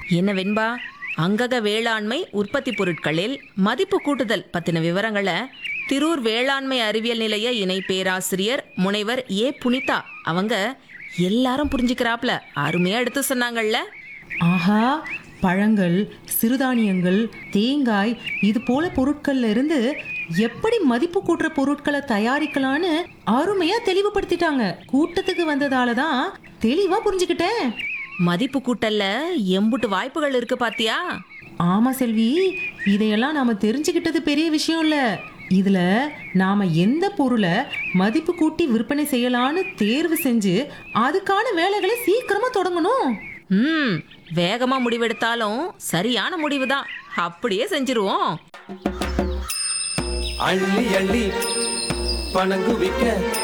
என்ன வெண்பா அங்கக வேளாண்மை உற்பத்தி பொருட்களில் மதிப்பு கூட்டுதல் பத்தின விவரங்களை திரூர் வேளாண்மை அறிவியல் நிலைய இணை பேராசிரியர் முனைவர் ஏ புனிதா அவங்க எல்லாரும் புரிஞ்சுக்கிறாப்ல அருமையா எடுத்து சொன்னாங்கல்ல ஆஹா பழங்கள் சிறுதானியங்கள் தேங்காய் இது போல பொருட்கள்ல இருந்து எப்படி மதிப்பு கூட்டுற பொருட்களை தயாரிக்கலாம்னு அருமையா தெளிவுபடுத்திட்டாங்க கூட்டத்துக்கு வந்ததால தான் தெளிவா புரிஞ்சுக்கிட்டேன் மதிப்பு கூட்டல்ல எம்புட்டு வாய்ப்புகள் இருக்கு பாத்தியா ஆமா செல்வி இதையெல்லாம் நாம தெரிஞ்சுக்கிட்டது பெரிய விஷயம் இல்ல இதுல நாம எந்த பொருளை மதிப்பு கூட்டி விற்பனை செய்யலான்னு தேர்வு செஞ்சு அதுக்கான வேலைகளை சீக்கிரமா தொடங்கணும் ம் வேகமா முடிவெடுத்தாலும் சரியான முடிவுதான் அப்படியே செஞ்சிருவோம் அள்ளி அள்ளி பணங்குவிக்க